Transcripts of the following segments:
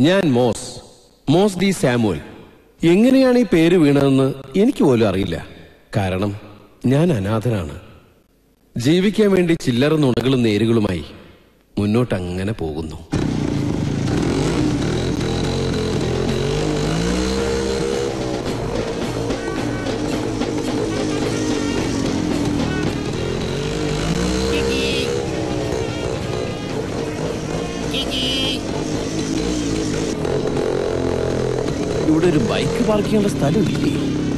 ഞാൻ MOS MOS D Samuel എങ്ങനെയാണ് ഈ പേര് വീണതെന്ന് എനിക്ക് പോലും അറിയില്ല കാരണം ഞാൻ അനാഥനാണ് ജീവിക്കാൻ വേണ്ടി ചില്ലറ നുണകളും നേരുകളുമായി മുന്നോട്ട് അങ്ങനെ പോകുന്നു ഇവിടെ ഒരു ബൈക്ക് പാർക്ക് ചെയ്യാനുള്ള സ്ഥലമില്ലേ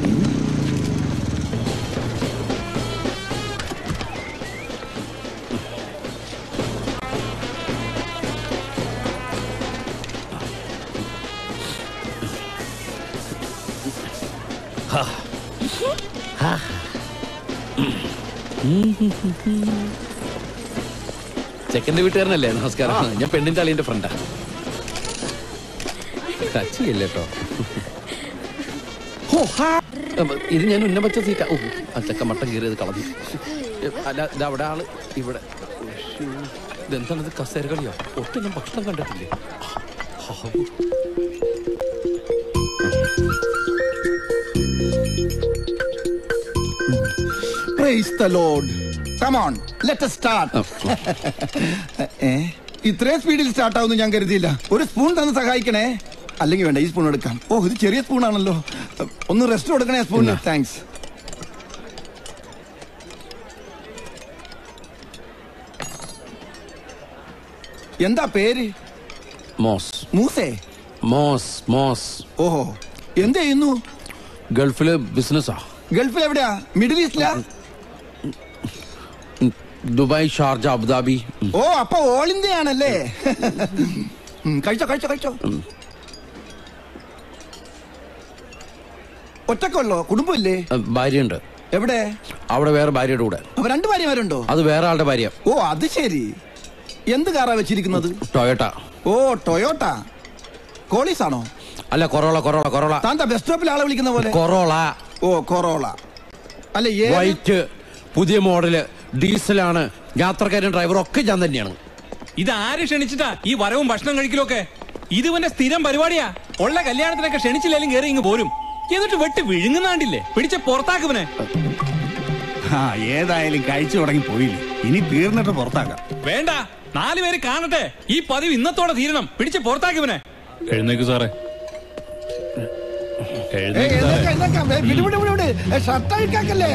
ചെക്കന്റെ വീട്ടുകാരനല്ലേ നമസ്കാരം ഞാൻ പെണ്ണിന്റെ അളിയന്റെ ഫ്രണ്ടാ ടച്ച് ചെയ്യല്ലേ കേട്ടോ ഹോ, ഹാ. അപ്പൊ ഇത് ഞാൻ ഉന്നം വെച്ച സീറ്റാ ഓ ആ ചെക്ക മട്ടം കീറിയത് കളഞ്ഞു ഏ, അല്ല ഇത് അവിടെ ആള് ഇവിടെ ഉശ്ശൂ. ഇതെന്താണിത് കസേര കളിയോ ഒട്ടും ഞാൻ ഭക്ഷണം കണ്ടിട്ടില്ലേ ഹാവൂ. Praise the lord come on let start ഏ ഇത്രയും സ്പീഡിൽ സ്റ്റാർട്ട് ആവുമെന്ന് ഞാൻ കരുതിയില്ല ഒരു സ്പൂൺ തന്ന് സഹായിക്കണേ അല്ലെങ്കിൽ വേണ്ട ഈ സ്പൂൺ എടുക്കാം ഓ ഇത് ചെറിയ സ്പൂൺ ആണല്ലോ ഒന്ന് റെസ്റ്റ് കൊടുക്കണേ സ്പൂണിന് എന്നാ. താങ്ക്സ് എന്താ പേര് മോസ് മൂസേ മോസ് മോസ് ഓഹോ എന്ത് ചെയ്യുന്നു ഗൾഫില് ബിസിനസ്സാ ഗൾഫിൽ എവിടെയാ മിഡിൽ ഈസ്റ്റിലാ ദുബായ് ഷാർജ അബുദാബി ഉം. ഓ അപ്പൊ ഓൾ ഇന്ത്യ ആണല്ലേ ഉം, കഴിച്ചോ കഴിച്ചോ കഴിച്ചോ ഒറ്റക്കുള്ളോ കുടുംബമില്ലേ ആ, ഭാര്യയുണ്ട് എവിടെ അവിടെ വേറെ ഭാര്യയുടെ കൂടെ അപ്പൊ രണ്ടു ഭാര്യമാരുണ്ടോ അത് വേറെ ആളുടെ ഭാര്യ ഓ അത് ശരി എന്ത് കാറാ വെച്ചിരിക്കുന്നത് ടൊയോട്ട ഓ ടൊയോട്ട കോളീസ് ആണോ അല്ല കൊറോള കൊറോള കൊറോള താന്താ ബസ് സ്റ്റോപ്പിൽ ആളെ വിളിക്കുന്ന പോലെ കൊറോള ഓ കൊറോള അല്ല ഏ വൈറ്റ് പുതിയ മോഡല് ഡീസലാണ് യാത്രക്കാരൻ ഡ്രൈവറും ഒക്കെ ഞാൻ തന്നെയാണ് ഇത് ആര് ക്ഷണിച്ചിട്ടാ ഈ വരവും ഭക്ഷണം കഴിക്കലും ഒക്കെ ഇത് ഇവന്റെ സ്ഥിരം പരിപാടിയാ ഉള്ള കല്യാണത്തിനൊക്കെ ക്ഷണിച്ചില്ലേലും കയറി ഇങ്ങ് പോരും എന്നിട്ട് വെട്ടി വിഴുങ്ങുന്നാണ്ടില്ലേ പിടിച്ച പുറത്താക്കുവനെ ആ ഏതായാലും കഴിച്ചു തുടങ്ങി പോയില്ലേ ഇനി തീർന്നിട്ട് പുറത്താക്കാം വേണ്ട നാല് പേര് കാണട്ടെ ഈ പതിവ് ഇന്നത്തോടെ തീരണം പിടിച്ച് പുറത്താക്കുവനെ എഴുന്നേക്ക് സാറേ ഏയ്, എഴുന്നേക്ക്, എഴുന്നേക്ക്. ഏയ്, വിട്, വിട്, വിട്, വിട്. ഏയ്, ഷർട്ട് അഴിക്കാക്കല്ലേ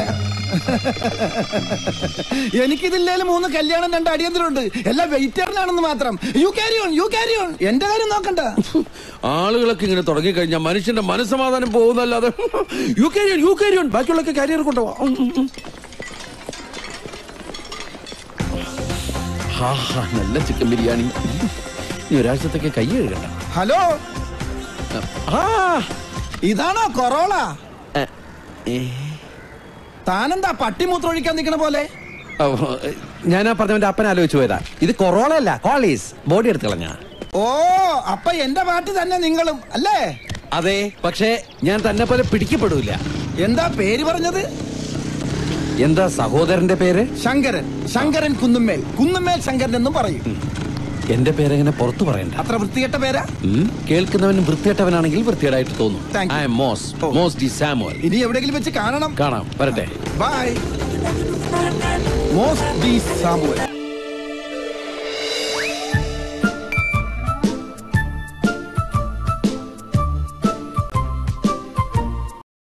എനിക്കിതില്ലേലും മൂന്ന് കല്യാണം രണ്ട് അടിയന്തരമുണ്ട് എല്ലാം വെയിറ്ററിനാണെന്ന് മാത്രം you carry on you carry on എന്റെ കാര്യം നോക്കണ്ട ആളുകളൊക്കെ ഇങ്ങനെ തുടങ്ങിക്കഴിഞ്ഞാൽ മനുഷ്യന്റെ മനസ്സമാധാനം പോകുന്നല്ലാതെ യു കാരിയൻ യു കാരിയൻ ബാക്കിയുള്ളൊക്കെ കാരിയർ കൊണ്ടുപോവാം ഉം, ഉം, ഉം. ഹാ, ഹാ, നല്ല ചിക്കൻ ബിരിയാണി ഇനി ഒരാഴ്ചത്തേക്ക് കൈ കഴുകണ്ട ഹലോ ആ, ഇതാണോ കൊറോള എ, ഏ. താനെന്താ പട്ടിമൂത്രമൊഴിക്കാൻ നിൽക്കണ പോലെ ഓ, ഞാനാ പറഞ്ഞവന്റെ അപ്പൻ ആലോചിച്ചു പോയതാ ഇത് കൊറോള അല്ല കോളീസ് ബോഡി എടുത്ത് കളഞ്ഞ ഓ അപ്പൊ എന്റെ പാർട്ടി തന്നെ നിങ്ങളും അല്ലേ അതെ പക്ഷേ ഞാൻ തന്നെ പോലെ പിടിക്കപ്പെടൂല എന്താ പേര് പറഞ്ഞത് എന്താ സഹോദരന്റെ പേര് ശങ്കരൻ ശങ്കരൻ കുന്നുമ്മേൽ കുന്നുമ്മേൽ ശങ്കരൻ എന്നും പറയും എന്റെ പേരെങ്ങനെ പുറത്തു പറയണ്ട അത്ര വൃത്തികെട്ട പേരാ ഉം, കേൾക്കുന്നവൻ വൃത്തികെട്ടവനാണെങ്കിൽ വൃത്തികേടായിട്ട് തോന്നും Thank you. I am Mose ഓ. മോസ് ഡി സാമുവൽ ഇനി എവിടെയെങ്കിലും വെച്ച് കാണണം കാണാം വരട്ടെ ബൈ മോസ്റ്റ് ഡി സാമുവൽ